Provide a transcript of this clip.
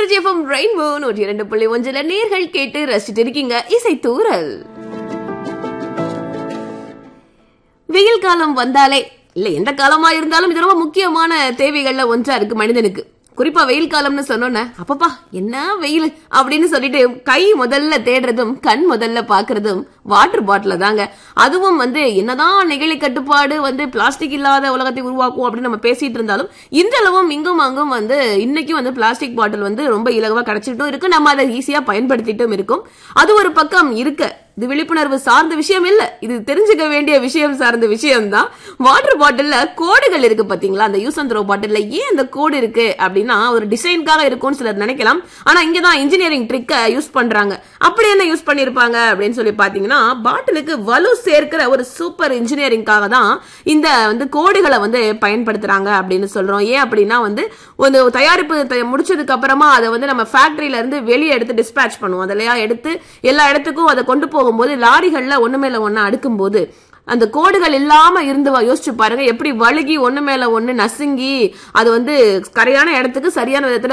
Trichy FM rainbow நூற்றி இரண்டு புள்ளி ஒன்றில் நேர்கள் கேட்டு ரசிச்சிட்டு இருக்கீங்க இசை தூரல் வெயில் காலம் வந்தாலே இல்ல எந்த காலமா இருந்தாலும் இது ரொம்ப முக்கியமான தேவைகள்ல ஒன்றா இருக்கு மனிதனுக்கு குறிப்பா வெயில் காலம்னு சொன்னோன்னே அப்பப்பா என்ன வெயில் அப்படின்னு சொல்லிட்டு கை முதல்ல தேடுறதும் கண் முதல்ல பாக்குறதும் வாட்டர் பாட்டில தாங்க அதுவும் வந்து என்னதான் நெகிழி கட்டுப்பாடு வந்து பிளாஸ்டிக் இல்லாத உலகத்தை உருவாக்கும் அப்படின்னு நம்ம பேசிட்டு இருந்தாலும் இன்றளவும் இங்கும் அங்கும் வந்து இன்னைக்கும் வந்து பிளாஸ்டிக் பாட்டில் வந்து ரொம்ப இலகுவா கிடைச்சிட்டும் இருக்கு நம்ம அதை ஈஸியா பயன்படுத்திட்டும் இருக்கும் அது ஒரு பக்கம் இருக்க இது விழிப்புணர்வு சார்ந்த விஷயம் இல்ல இது தெரிஞ்சுக்க வேண்டிய விஷயம் சார்ந்த விஷயம் தான் வாட்டர் பாட்டில்ல கோடுகள் இருக்கு பாத்தீங்களா அந்த யூஸ் அண்ட் த்ரோ பாட்டில்ல ஏன் அந்த கோடு இருக்கு அப்படின்னா ஒரு டிசைனுக்காக இருக்கும்னு சிலர் நினைக்கலாம் ஆனா இங்கதான் இன்ஜினியரிங் ட்ரிக்க யூஸ் பண்றாங்க அப்படி என்ன யூஸ் பண்ணிருப்பாங்க அப்படின்னு சொல்லி பாத்தீங்கன்னா பாட்டிலுக்கு வலு சேர்க்கிற ஒரு சூப்பர் இன்ஜினியரிங்காக தான் இந்த வந்து கோடுகளை வந்து பயன்படுத்துறாங்க அப்படின்னு சொல்றோம் ஏன் அப்படின்னா வந்து ஒரு தயாரிப்பு த- முடிச்சதுக்கு அப்புறமா அதை வந்து நம்ம ஃபேக்டரியில இருந்து வெளியே எடுத்து டிஸ்பேச் பண்ணுவோம் அதெல்லாம் எடுத்து எல்லா இடத்துக்கும் அதை கொண்டு போகும்போது லாரிகள்ல ஒண்ணு மேல ஒண்ணு அடுக்கும்போது அந்த கோடுகள் இல்லாம இருந்து வா- யோசிச்சு பாருங்க எப்படி வழுகி ஒண்ணு மேல ஒண்ணு நசுங்கி அது வந்து கரையான இடத்துக்கு சரியான விதத்துல